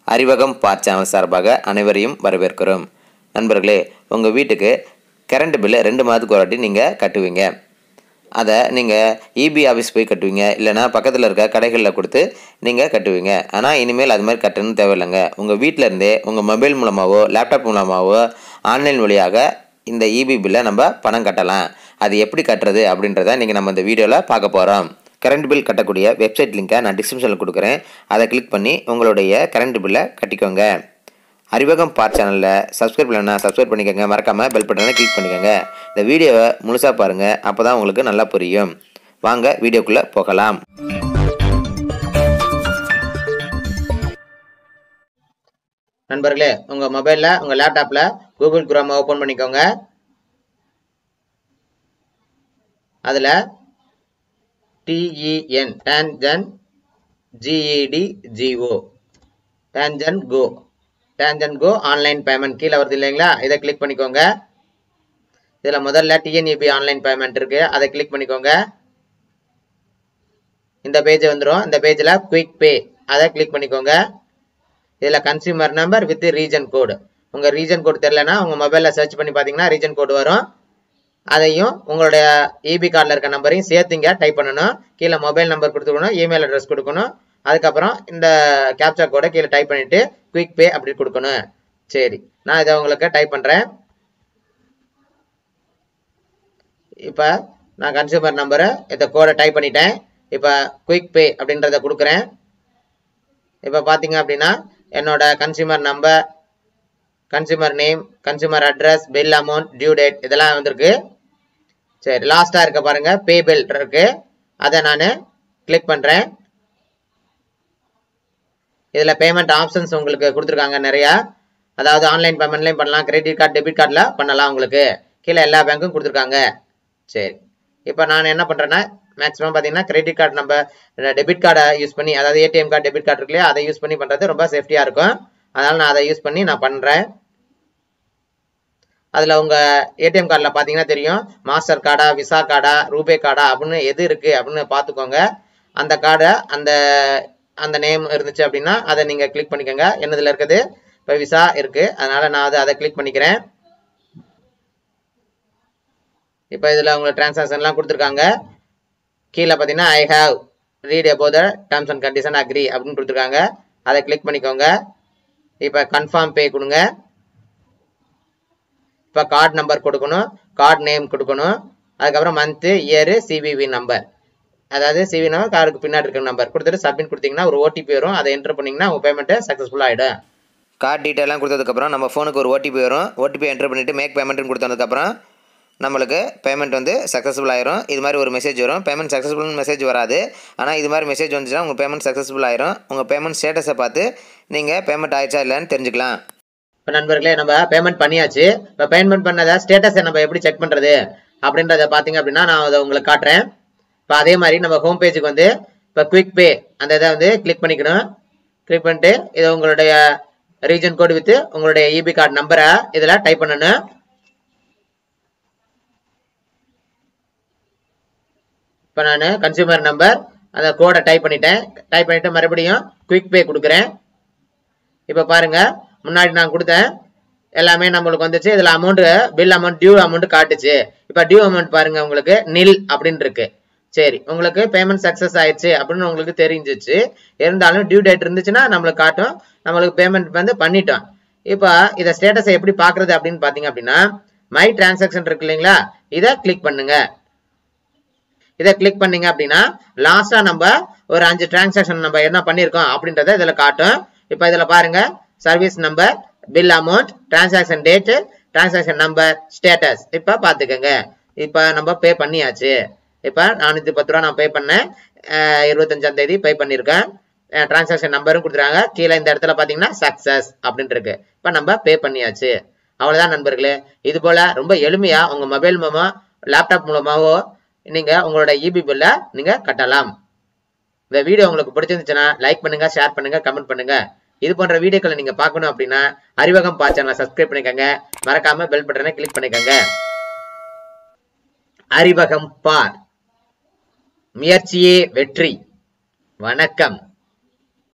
அறிவகம் பார் channel சார்பாக அனைவரையும் வரவேற்கிறோம் நண்பர்களே உங்கள் வீட்டுக்கு கரண்ட் பில்லு ரெண்டு மாதத்துக்கு ஒரு வாட்டி நீங்கள் கட்டுவீங்க அதை நீங்கள் இபி ஆஃபீஸ் போய் கட்டுவீங்க இல்லைனா பக்கத்தில் இருக்க கடைகளில் கொடுத்து நீங்கள் கட்டுவீங்க ஆனால் இனிமேல் அது மாதிரி கட்டணும்னு தேவையில்லைங்க உங்கள் வீட்டில் இருந்தே உங்கள் மொபைல் மூலமாகவோ லேப்டாப் மூலமாகவோ ஆன்லைன் வழியாக இந்த இபி பில்லை நம்ம பணம் கட்டலாம் அது எப்படி கட்டுறது அப்படின்றத நீங்கள் நம்ம இந்த வீடியோவில் பார்க்க போகிறோம் கரண்ட் பில் கட்டக்கூடிய வெப்சைட் லிங்க்கை நான் டிஸ்கிரிப்ஷனில் கொடுக்குறேன் அதை கிளிக் பண்ணி உங்களுடைய கரண்ட் பில்லை கட்டிக்கோங்க அறிவகம் பார்ட் சேனலில் சப்ஸ்கிரைப் பண்ணலன்னா சப்ஸ்கிரைப் பண்ணிக்கோங்க மறக்காமல் பெல் பட்டனை கிளிக் பண்ணிக்கோங்க இந்த வீடியோவை முழுசாக பாருங்கள் அப்போ தான் உங்களுக்கு நல்லா புரியும் வாங்க வீடியோக்குள்ளே போகலாம் நண்பர்களே உங்கள் மொபைலில் உங்கள் லேப்டாப்பில் கூகுள் குரோமை ஓப்பன் பண்ணிக்கோங்க அதில் டிஇஎன் டேன்ஜன் ஜிஇடி ஜிஓ டேன்ஜன் கோ டேன்ஜன் கோ ஆன்லைன் பேமெண்ட் கீழே வருது இல்லைங்களா இதை கிளிக் பண்ணிக்கோங்க இதில் முதல்ல டிஎன்இபி ஆன்லைன் பேமெண்ட் இருக்கு அதை கிளிக் பண்ணிக்கோங்க இந்த பேஜ் வந்துடும் இந்த பேஜில் குயிக் பே அதை கிளிக் பண்ணிக்கோங்க இதில் consumer number with region code உங்கள் ரீஜன் கோடு தெரிலனா உங்கள் மொபைலில் சர்ச் பண்ணி பார்த்தீங்கன்னா ரீஜன் கோடு வரும் அதையும் உங்களுடைய இபி கார்டில் இருக்க நம்பரையும் சேர்த்து இங்கே டைப் பண்ணணும் கீழே மொபைல் நம்பர் கொடுத்துக்கணும் இமெயில் அட்ரஸ் கொடுக்கணும் அதுக்கப்புறம் இந்த கேப்சா கோடை கீழே டைப் பண்ணிவிட்டு குயிக் பே அப்படி கொடுக்கணும் சரி நான் இதை உங்களுக்கு டைப் பண்ணுறேன் இப்போ நான் கன்சியூமர் நம்பரை இந்த கோடை டைப் பண்ணிட்டேன் இப்போ குயிக் பே அப்படின்றத கொடுக்குறேன் இப்போ பார்த்தீங்க அப்படின்னா என்னோட consumer number consumer name consumer address bill amount due date இதெல்லாம் வந்திருக்கு சரி லாஸ்ட்டாக இருக்க பாருங்க பே பில் இருக்கு அதை நான் கிளிக் பண்ணுறேன் இதில் பேமெண்ட் ஆப்ஷன்ஸ் உங்களுக்கு கொடுத்துருக்காங்க நிறையா அதாவது ஆன்லைன் பேமெண்ட்லையும் பண்ணலாம் கிரெடிட் கார்டு டெபிட் கார்டில் பண்ணலாம் உங்களுக்கு கீழே எல்லா பேங்க்கும் கொடுத்துருக்காங்க சரி இப்போ நான் என்ன பண்ணுறேன்னா மேக்ஸிமம் பார்த்தீங்கன்னா கிரெடிட் கார்டு நம்ம டெபிட் கார்டை யூஸ் பண்ணி அதாவது ஏடிஎம் கார்டு டெபிட் கார்டு இருக்கு இல்லையா அதை யூஸ் பண்ணி பண்ணுறது ரொம்ப சேஃப்டியாக இருக்கும் அதனால் நான் அதை யூஸ் பண்ணி நான் பண்ணுறேன் அதில் உங்கள் ஏடிஎம் கார்டில் பார்த்தீங்கன்னா தெரியும் மாஸ்டர் கார்டா விசா கார்டா ரூபே கார்டா அப்படின்னு எது இருக்குது அப்படின்னு பார்த்துக்கோங்க அந்த கார்டை அந்த அந்த நேம் இருந்துச்சு அப்படின்னா அதை நீங்கள் கிளிக் பண்ணிக்கோங்க என்னதில் இருக்குது இப்போ விசா இருக்குது அதனால் நான் அதை அதை கிளிக் பண்ணிக்கிறேன் இப்போ இதில் உங்களுக்கு டிரான்சாக்ஷன்லாம் கொடுத்துருக்காங்க கீழே பார்த்தீங்கன்னா I have read above the terms and condition agree அப்படின்னு கொடுத்துருக்காங்க அதை கிளிக் பண்ணிக்கோங்க இப்போ கன்ஃபார்ம் பே கொடுங்க இப்போ கார்டு நம்பர் கொடுக்கணும் கார்டு நேம் கொடுக்கணும் அதுக்கப்புறம் மந்த்து இயரு சிவிவி நம்பர் அதாவது சிவி நம்பர் கார்டுக்கு பின்னாடி இருக்கிற நம்பர் கொடுத்துட்டு சப்மிட் கொடுத்தீங்கன்னா ஒரு ஓடிபி வரும் அதை என்டர் பண்ணிங்கன்னா உங்கள் பேமெண்ட்டு சக்ஸஸ்ஃபுல் ஆகிடும் கார்டு டீட்டெயிலாம் கொடுத்ததுக்கப்புறம் நம்ம ஃபோனுக்கு ஒரு ஓடிபி வரும் ஓடிபி என்டர் பண்ணிவிட்டு மேக் பேமெண்ட்னு கொடுத்ததுக்கப்புறம் நம்மளுக்கு பேமெண்ட் வந்து சக்ஸஸ்ஃபுல் ஆயிரும் இது மாதிரி ஒரு மெசேஜ் வரும் பேமெண்ட் சக்ஸஸ்ஃபுல்னு மெசேஜ் வராது ஆனால் இது மாதிரி மெசேஜ் வந்துச்சுன்னா உங்கள் பேமெண்ட் சக்ஸஸ்ஃபுல் ஆயிரும் உங்கள் பேமெண்ட் ஸ்டேட்டஸை பார்த்து நீங்கள் பேமெண்ட் ஆயிடுச்சா இல்லைன்னு தெரிஞ்சுக்கலாம் இப்போ நண்பர்களே நம்ம பேமெண்ட் பண்ணியாச்சு இப்போ பேமெண்ட் பண்ணதை ஸ்டேட்டஸை நம்ம எப்படி செக் பண்ணுறது அப்படின்றத பார்த்தீங்க அப்படின்னா நான் அதை உங்களுக்கு காட்டுறேன் இப்போ அதே மாதிரி நம்ம ஹோம் பேஜுக்கு வந்து இப்போ குவிக் பே அந்த இதை வந்து கிளிக் பண்ணிக்கணும் கிளிக் பண்ணிட்டு இது உங்களுடைய ரீஜன் கோடு வித்து உங்களுடைய இபி கார்டு நம்பரை இதில் டைப் பண்ணணும் இப்போ நான் கன்சியூமர் நம்பர் அந்த கோடை டைப் பண்ணிட்டேன் டைப் பண்ணிட்டு மறுபடியும் குவிக் பே கொடுக்குறேன் இப்போ பாருங்க முன்னாடி நான் கொடுத்தேன் எல்லாமே நம்மளுக்கு வந்துச்சு இதில் amount bill amount due amount காட்டுச்சு இப்போ டியூ அமௌண்ட் பாருங்க உங்களுக்கு நில் அப்படின்னு இருக்கு சரி உங்களுக்கு பேமெண்ட் சக்ஸஸ் ஆயிடுச்சு அப்படின்னு உங்களுக்கு தெரிஞ்சிச்சு இருந்தாலும் டியூ டேட் இருந்துச்சுன்னா நம்மளுக்கு காட்டும் நம்மளுக்கு பேமெண்ட் வந்து பண்ணிட்டோம் இப்போ இதை ஸ்டேட்டஸை எப்படி பார்க்குறது அப்படின்னு பார்த்தீங்க அப்படின்னா மை டிரான்சாக்ஷன் இருக்கு இல்லைங்களா இதை கிளிக் பண்ணுங்க இதை கிளிக் பண்ணீங்க அப்படின்னா லாஸ்டா நம்ம ஒரு அஞ்சு டிரான்சாக்ஷன் நம்ம என்ன பண்ணியிருக்கோம் அப்படின்றத இதில் காட்டும் இப்போ இதில் பாருங்க service number bill amount transaction date transaction number status இப்போ பார்த்துக்கோங்க இப்போ நம்ம பே பண்ணியாச்சு இப்போ நானூற்றி பத்து ரூபா நான் பே பண்ணேன் இருபத்தஞ்சாம் தேதி பே பண்ணியிருக்கேன் டிரான்சாக்ஷன் நம்பரும் கொடுத்துருக்காங்க கீழே இந்த இடத்துல பார்த்தீங்கன்னா சக்ஸஸ் அப்படின்னு இருக்கு இப்போ நம்ம பே பண்ணியாச்சு அவ்வளோதான் நண்பர்களே இது போல் ரொம்ப எளிமையாக உங்கள் மொபைல் மூலமாக லேப்டாப் மூலமாகவோ நீங்கள் உங்களோட இபி பில்லை நீங்கள் கட்டலாம் இந்த வீடியோ உங்களுக்கு பிடிச்சிருந்துச்சுன்னா லைக் பண்ணுங்க ஷேர் பண்ணுங்க கமெண்ட் பண்ணுங்க இது போன்ற வீடியோக்களை நீங்க பார்க்கணும் அப்படின்னா அறிவகம் பா சேனலை சப்ஸ்கிரைப் பண்ணிக்கோங்க மறக்காம பெல் பட்டனை கிளிக் பண்ணிக்கோங்க அறிவகம் பார் முயற்சியே வெற்றி வணக்கம்